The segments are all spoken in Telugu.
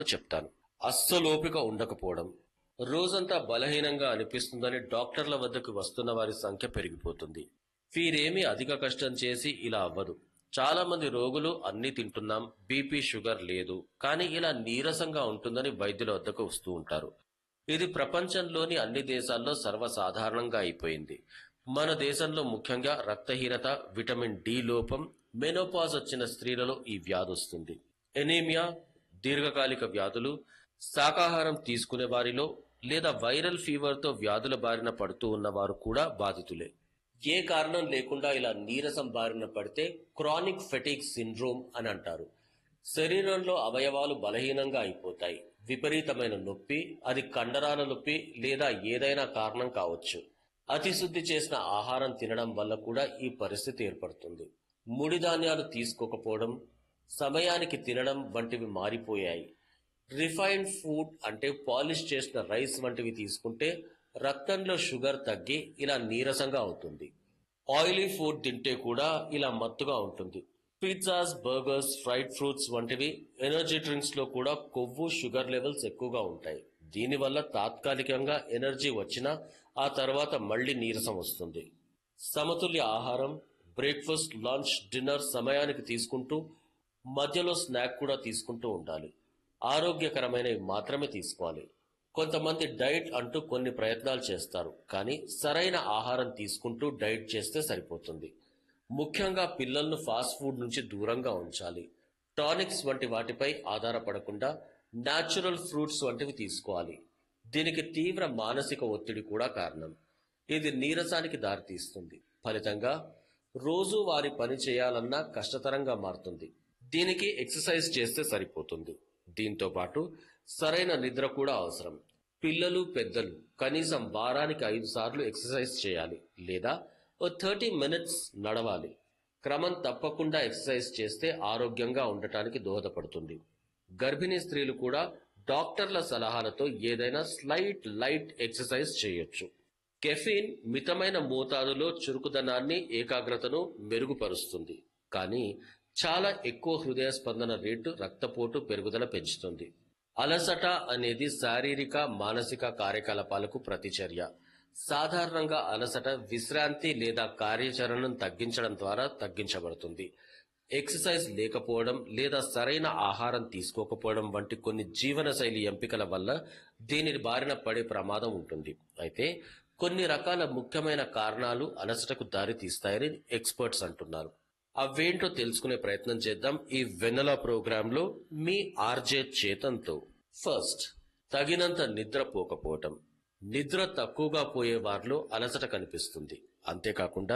చెప్తాను అస్సలు ఓపిక ఉండకపోవడం రోజంతా బలహీనంగా అనిపిస్తుందని డాక్టర్ల వద్దకు వస్తున్న వారి సంఖ్య పెరిగిపోతుంది వీరేమీ అధిక కష్టం చేసి ఇలా అవ్వదు చాలా మంది రోగులు అన్ని తింటున్నాం బీపీ షుగర్ లేదు కానీ ఇలా నీరసంగా ఉంటుందని వైద్యుల వద్దకు వస్తూ ఉంటారు ఇది ప్రపంచంలోని అన్ని దేశాల్లో సర్వసాధారణంగా అయిపోయింది మన దేశంలో ముఖ్యంగా రక్తహీనత విటమిన్ డి లోపం మెనోపాజ్ వచ్చిన స్త్రీలలో ఈ వ్యాధి వస్తుంది ఎనీమియా దీర్ఘకాలిక వ్యాధులు శాకాహారం తీసుకునే వారిలో లేదా వైరల్ ఫీవర్తో వ్యాధుల బారిన పడుతూ ఉన్నవారు కూడా బాధితులే ఏ కారణం లేకుండా ఇలా నీరసం బారిన పడితే క్రానిక్ ఫెటిక్ సిండ్రోమ్ అని అంటారు శరీరంలో అవయవాలు బలహీనంగా అయిపోతాయి విపరీతమైన నొప్పి అది కండరాల నొప్పి లేదా ఏదైనా కారణం కావచ్చు అతి శుద్ధి చేసిన ఆహారం తినడం వల్ల కూడా ఈ పరిస్థితి ఏర్పడుతుంది ముడి ధాన్యాలు తీసుకోకపోవడం సమయానికి తినడం వంటివి మారిపోయాయి రిఫైన్డ్ ఫుడ్ అంటే పాలిష్ చేసిన రైస్ వంటివి తీసుకుంటే రక్తంలో షుగర్ తగ్గి ఇలా నీరసంగా అవుతుంది ఆయిలీ ఫుడ్ తింటే కూడా ఇలా మత్తుగా ఉంటుంది పిజ్జాస్ బర్గర్స్ ఫ్రైడ్ ఫ్రూట్స్ వంటివి ఎనర్జీ డ్రింక్స్ లో కూడా కొవ్వు షుగర్ లెవెల్స్ ఎక్కువగా ఉంటాయి దీనివల్ల తాత్కాలికంగా ఎనర్జీ వచ్చినా ఆ తర్వాత మళ్ళీ నీరసం వస్తుంది సమతుల్య ఆహారం బ్రేక్ఫాస్ట్ లంచ్ డిన్నర్ సమయానికి తీసుకుంటూ మధ్యలో స్నాక్ కూడా తీసుకుంటూ ఉండాలి ఆరోగ్యకరమైనవి మాత్రమే తీసుకోవాలి కొంతమంది డైట్ అంటూ కొన్ని ప్రయత్నాలు చేస్తారు కానీ సరైన ఆహారం తీసుకుంటూ డైట్ చేస్తే సరిపోతుంది ముఖ్యంగా పిల్లలను ఫాస్ట్ ఫుడ్ నుంచి దూరంగా ఉంచాలి టానిక్స్ వంటి వాటిపై ఆధారపడకుండా న్యాచురల్ ఫ్రూట్స్ వంటివి తీసుకోవాలి దీనికి తీవ్ర మానసిక ఒత్తిడి కూడా కారణం ఇది నీరసానికి దారితీస్తుంది ఫలితంగా రోజు వారి పని చేయాలన్నా కష్టతరంగా మారుతుంది దీనికి ఎక్సర్సైజ్ చేస్తే సరిపోతుంది దీంతో పాటు సరైన నిద్ర కూడా అవసరం పిల్లలు పెద్దలు కనీసం వారానికి ఐదు సార్లు ఎక్సర్సైజ్ చేయాలి లేదా ఓ థర్టీ మినిట్స్ నడవాలి క్రమం తప్పకుండా ఎక్సర్సైజ్ చేస్తే ఆరోగ్యంగా ఉండటానికి దోహదపడుతుంది గర్భిణీ స్త్రీలు కూడా డాక్టర్ల సలహాలతో ఏదైనా స్లైట్ లైట్ ఎక్సర్సైజ్ చేయొచ్చు కెఫీన్ మితమైన మోతాదులో చురుకుదనాన్ని ఏకాగ్రతను మెరుగుపరుస్తుంది కానీ చాలా ఎక్కువ హృదయ స్పందన రేటు రక్తపోటు పెరుగుదల పెంచుతుంది అలసట అనేది శారీరక మానసిక కార్యకలాపాలకు ప్రతిచర్య సాధారణంగా అలసట విశ్రాంతి లేదా కార్యాచరణను తగ్గించడం ద్వారా తగ్గించబడుతుంది ఎక్సర్సైజ్ లేకపోవడం లేదా సరైన ఆహారం తీసుకోకపోవడం వంటి కొన్ని జీవనశైలి ఎంపికల వల్ల దీని బారిన పడే ప్రమాదం ఉంటుంది అయితే కొన్ని రకాల ముఖ్యమైన కారణాలు అలసటకు దారి తీస్తాయని ఎక్స్పర్ట్స్ అంటున్నారు అవేంటో తెలుసుకునే ప్రయత్నం చేద్దాం ఈ వెన్నెల ప్రోగ్రాంలో మీ ఆర్జే చేతంతో ఫస్ట్ తగినంత నిద్రపోకపోవటం నిద్ర తక్కువగా పోయే వారిలో అలసట కనిపిస్తుంది అంతేకాకుండా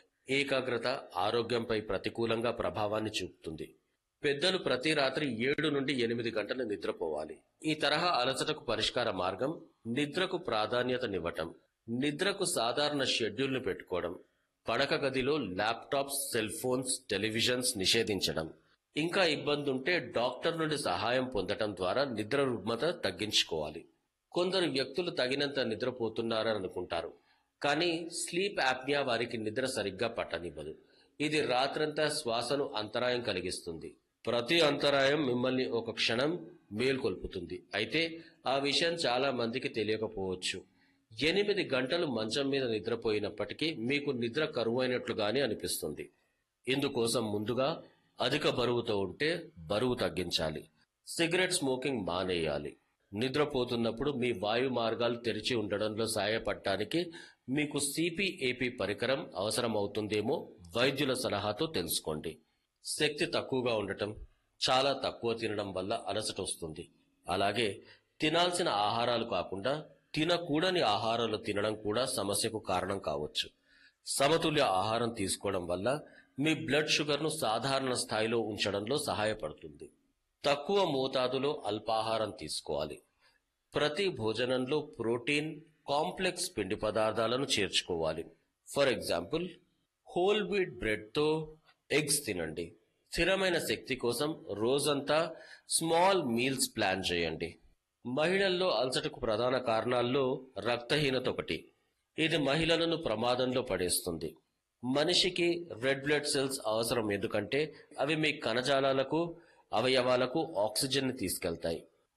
ఏకాగ్రత ఆరోగ్యంపై ప్రతికూలంగా ప్రభావాన్ని చూపుతుంది పెద్దలు ప్రతి రాత్రి ఏడు నుండి ఎనిమిది గంటలు నిద్రపోవాలి ఈ తరహా అలసటకు పరిష్కార మార్గం నిద్రకు ప్రాధాన్యతనివ్వటం నిద్రకు సాధారణ షెడ్యూల్ను పెట్టుకోవడం పడక గదిలో ల్యాప్టాప్స్ సెల్ ఫోన్స్ టెలివిజన్స్ నిషేధించడం ఇంకా ఇబ్బంది ఉంటే డాక్టర్ నుండి సహాయం పొందటం ద్వారా నిద్ర రుగ్మత తగ్గించుకోవాలి కొందరు వ్యక్తులు తగినంత నిద్రపోతున్నారని అనుకుంటారు కానీ స్లీప్ యాప్నియా వారికి నిద్ర సరిగ్గా పట్టనివ్వదు ఇది రాత్రంతా శ్వాసను అంతరాయం కలిగిస్తుంది ప్రతి అంతరాయం మిమ్మల్ని ఒక క్షణం మేల్కొల్పుతుంది అయితే ఆ విషయం చాలా మందికి తెలియకపోవచ్చు ఎనిమిది గంటలు మంచం మీద నిద్రపోయినప్పటికీ మీకు నిద్ర కరువైనట్లుగానే అనిపిస్తుంది ఇందుకోసం ముందుగా అధిక బరువుతో ఉంటే బరువు తగ్గించాలి సిగరెట్ స్మోకింగ్ మానేయాలి నిద్రపోతున్నప్పుడు మీ వాయు మార్గాలు తెరిచి ఉండడంలో సహాయపడటానికి మీకు సిపిఏపి పరికరం అవసరం అవుతుందేమో వైద్యుల సలహాతో తెలుసుకోండి శక్తి తక్కువగా ఉండటం చాలా తక్కువ తినడం వల్ల అలసట వస్తుంది అలాగే తినాల్సిన ఆహారాలు కాకుండా తినకూడని ఆహారాలు తినడం కూడా సమస్యకు కారణం కావచ్చు సమతుల్య ఆహారం తీసుకోవడం వల్ల మీ బ్లడ్ షుగర్ను సాధారణ స్థాయిలో ఉంచడంలో సహాయపడుతుంది తక్కువ మోతాదులో అల్పాహారం తీసుకోవాలి ప్రతి భోజనంలో ప్రోటీన్ కాంప్లెక్స్ పిండి పదార్థాలను చేర్చుకోవాలి ఫర్ ఎగ్జాంపుల్ హోల్ వీట్ బ్రెడ్తో ఎగ్స్ తినండి స్థిరమైన శక్తి కోసం రోజంతా స్మాల్ మీల్స్ ప్లాన్ చేయండి మహిళల్లో అలసటకు ప్రధాన కారణాల్లో రక్తహీనత ఒకటి ఇది మహిళలను ప్రమాదంలో పడేస్తుంది మనిషికి రెడ్ బ్లడ్ సెల్స్ అవసరం ఎందుకంటే అవి మీ కణజాలాలకు అవయవాలకు ఆక్సిజన్ ని తీసుకెళ్తాయి